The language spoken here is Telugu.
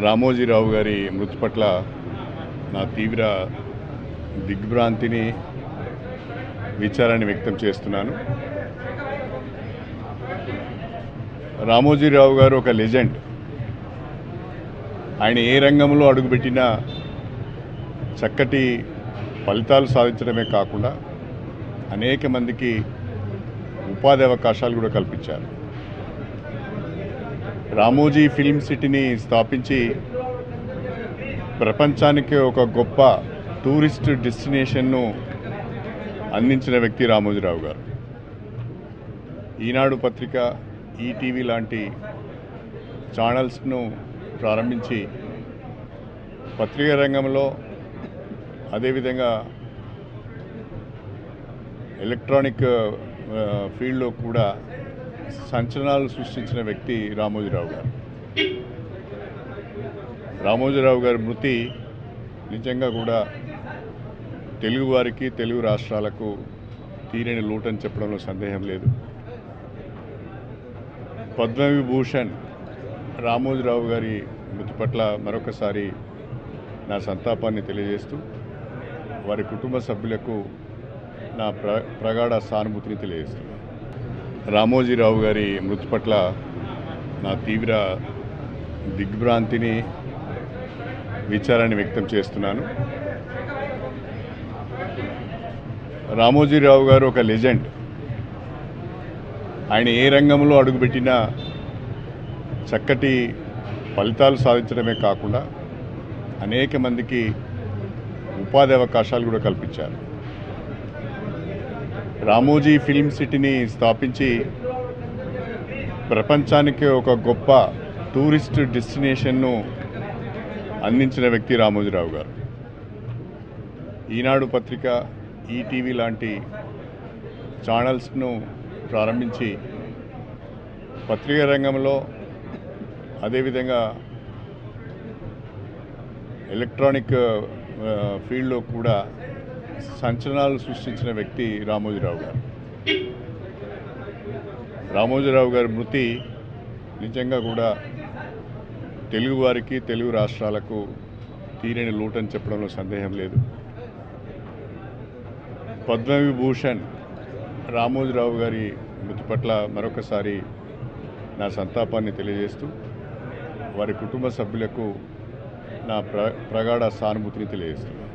రామోజీరావు గారి మృతి పట్ల నా తీవ్ర దిగ్భ్రాంతిని విచారాన్ని వ్యక్తం చేస్తున్నాను రామోజీరావు గారు ఒక లెజెండ్ ఆయన ఏ రంగంలో అడుగుపెట్టినా చక్కటి ఫలితాలు సాధించడమే కాకుండా అనేక మందికి ఉపాధి అవకాశాలు కూడా కల్పించారు రామోజీ ఫిల్మ్ సిటీని స్థాపించి ప్రపంచానికి ఒక గొప్ప టూరిస్ట్ డెస్టినేషన్ను అందించిన వ్యక్తి రామోజీరావు గారు ఈనాడు పత్రిక ఈటీవీ లాంటి ఛానల్స్ను ప్రారంభించి పత్రికా రంగంలో అదేవిధంగా ఎలక్ట్రానిక్ ఆ, ఫీల్డ్లో కూడా సంచలనాలు సృష్టించిన వ్యక్తి రామోజీరావు గారు రామోజీరావు గారి మృతి నిజంగా కూడా తెలుగు వారికి తెలుగు రాష్ట్రాలకు తీరని లోటని చెప్పడంలో సందేహం లేదు పద్మవిభూషణ్ రామోజీరావు గారి మృతి పట్ల మరొకసారి నా సంతాపాన్ని తెలియజేస్తూ వారి కుటుంబ సభ్యులకు నా ప్ర ప్రగాఢ సానుభూతిని తెలియజేస్తున్నాను రామోజీరావు గారి మృతి పట్ల నా తీవ్ర దిగ్భ్రాంతిని విచారాన్ని వ్యక్తం చేస్తున్నాను రామోజీరావు గారు ఒక లెజెండ్ ఆయన ఏ రంగంలో అడుగుపెట్టినా చక్కటి ఫలితాలు సాధించడమే కాకుండా అనేక మందికి ఉపాధి అవకాశాలు కూడా కల్పించారు రామోజీ ఫిల్మ్ సిటీని స్థాపించి ప్రపంచానికి ఒక గొప్ప టూరిస్ట్ డెస్టినేషన్ను అందించిన వ్యక్తి రామోజీరావు గారు ఈనాడు పత్రిక ఈటీవీ లాంటి ఛానల్స్ను ప్రారంభించి పత్రికా రంగంలో అదేవిధంగా ఎలక్ట్రానిక్ ఆ, ఫీల్డ్లో కూడా సంచలనాలు సృష్టించిన వ్యక్తి రామోజీరావు గారు రామోజీరావు గారి మృతి నిజంగా కూడా తెలుగు వారికి తెలుగు రాష్ట్రాలకు తీరని లోటని చెప్పడంలో సందేహం లేదు పద్మవిభూషణ్ రామోజీరావు గారి మృతి పట్ల మరొకసారి నా సంతాపాన్ని తెలియజేస్తూ వారి కుటుంబ సభ్యులకు నా ప్ర ప్రగాఢ సానుభూతిని తెలియజేస్తున్నాను